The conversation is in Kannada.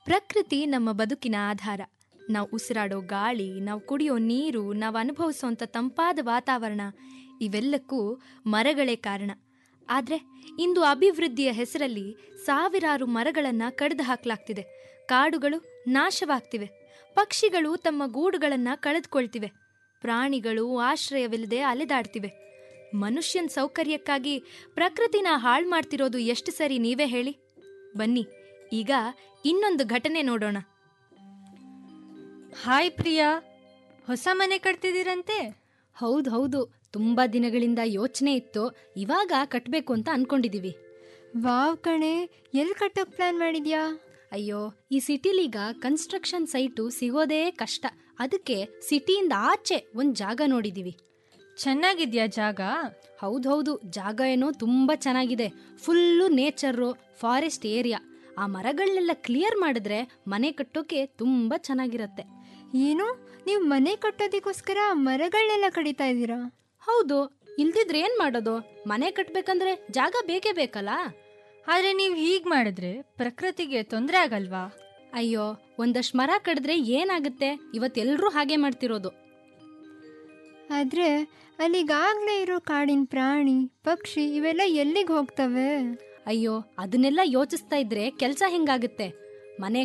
ಪ್ರಕೃತಿ ನಮ್ಮ ಬದುಕಿನ ಆಧಾರ ನಾವು ಉಸಿರಾಡೋ ಗಾಳಿ ನಾವು ಕುಡಿಯೋ ನೀರು ನಾವು ಅನುಭವಿಸೋಂಥ ತಂಪಾದ ವಾತಾವರಣ ಇವೆಲ್ಲಕ್ಕೂ ಮರಗಳೇ ಕಾರಣ ಆದರೆ ಇಂದು ಅಭಿವೃದ್ಧಿಯ ಹೆಸರಲ್ಲಿ ಸಾವಿರಾರು ಮರಗಳನ್ನು ಕಡಿದು ಹಾಕಲಾಗ್ತಿದೆ ಕಾಡುಗಳು ನಾಶವಾಗ್ತಿವೆ ಪಕ್ಷಿಗಳು ತಮ್ಮ ಗೂಡುಗಳನ್ನು ಕಳೆದುಕೊಳ್ತಿವೆ ಪ್ರಾಣಿಗಳು ಆಶ್ರಯವಿಲ್ಲದೆ ಅಲೆದಾಡ್ತಿವೆ ಮನುಷ್ಯನ ಸೌಕರ್ಯಕ್ಕಾಗಿ ಪ್ರಕೃತಿನ ಹಾಳು ಮಾಡ್ತಿರೋದು ಎಷ್ಟು ಸರಿ ನೀವೇ ಹೇಳಿ ಬನ್ನಿ ಈಗ ಇನ್ನೊಂದು ಘಟನೆ ನೋಡೋಣ ಹಾಯ್ ಪ್ರಿಯಾ ಹೊಸ ಮನೆ ಕಟ್ತಿದ್ದೀರಂತೆ ಹೌದು ಹೌದು ತುಂಬಾ ದಿನಗಳಿಂದ ಯೋಚನೆ ಇತ್ತು ಇವಾಗ ಕಟ್ಬೇಕು ಅಂತ ಅನ್ಕೊಂಡಿದೀವಿ ವಾವ್ ಕಣೆ ಎಲ್ಲಿ ಕಟ್ಟೋಕ್ ಪ್ಲಾನ್ ಮಾಡಿದ್ಯಾ ಅಯ್ಯೋ ಈ ಸಿಟಿಲೀಗ ಕನ್ಸ್ಟ್ರಕ್ಷನ್ ಸೈಟು ಸಿಗೋದೇ ಕಷ್ಟ ಅದಕ್ಕೆ ಸಿಟಿಯಿಂದ ಆಚೆ ಒಂದ್ ಜಾಗ ನೋಡಿದೀವಿ ಚೆನ್ನಾಗಿದ್ಯಾ ಜಾಗ ಹೌದೌದು ಜಾಗ ಏನೋ ತುಂಬಾ ಚೆನ್ನಾಗಿದೆ ಫುಲ್ಲು ನೇಚರು ಫಾರೆಸ್ಟ್ ಏರಿಯಾ ಆ ಮರಗಳನ್ನೆಲ್ಲ ಕ್ಲಿಯರ್ ಮಾಡಿದ್ರೆ ಮನೆ ಕಟ್ಟೋಕೆ ತುಂಬಾ ಚೆನ್ನಾಗಿರತ್ತೆ ಏನು ನೀವು ಮನೆ ಕಟ್ಟೋದಕ್ಕೋಸ್ಕರ ಮರಗಳನ್ನೆಲ್ಲ ಕಡಿತಾ ಇದ್ದೀರಾ ಹೌದು ಇಲ್ದಿದ್ರೆ ಏನ್ ಮಾಡೋದು ಮನೆ ಕಟ್ಬೇಕಂದ್ರೆ ಜಾಗ ಬೇಕೇ ಬೇಕಲ್ಲ ಆದ್ರೆ ನೀವು ಹೀಗ್ ಮಾಡಿದ್ರೆ ಪ್ರಕೃತಿಗೆ ತೊಂದರೆ ಆಗಲ್ವಾ ಅಯ್ಯೋ ಒಂದಷ್ಟು ಮರ ಕಡಿದ್ರೆ ಏನಾಗುತ್ತೆ ಇವತ್ತೆಲ್ರೂ ಹಾಗೆ ಮಾಡ್ತಿರೋದು ಆದ್ರೆ ಅಲ್ಲಿಗಾಗ್ಲೇ ಇರೋ ಕಾಡಿನ ಪ್ರಾಣಿ ಪಕ್ಷಿ ಇವೆಲ್ಲ ಎಲ್ಲಿಗೆ ಹೋಗ್ತವೆ ಅಯ್ಯೋ ಅದನ್ನೆಲ್ಲ ಯೋಚಿಸ್ತಾ ಇದ್ರೆ ಕೆಲ್ಸ ಹೆಂಗಾಗುತ್ತೆ ಮನೆ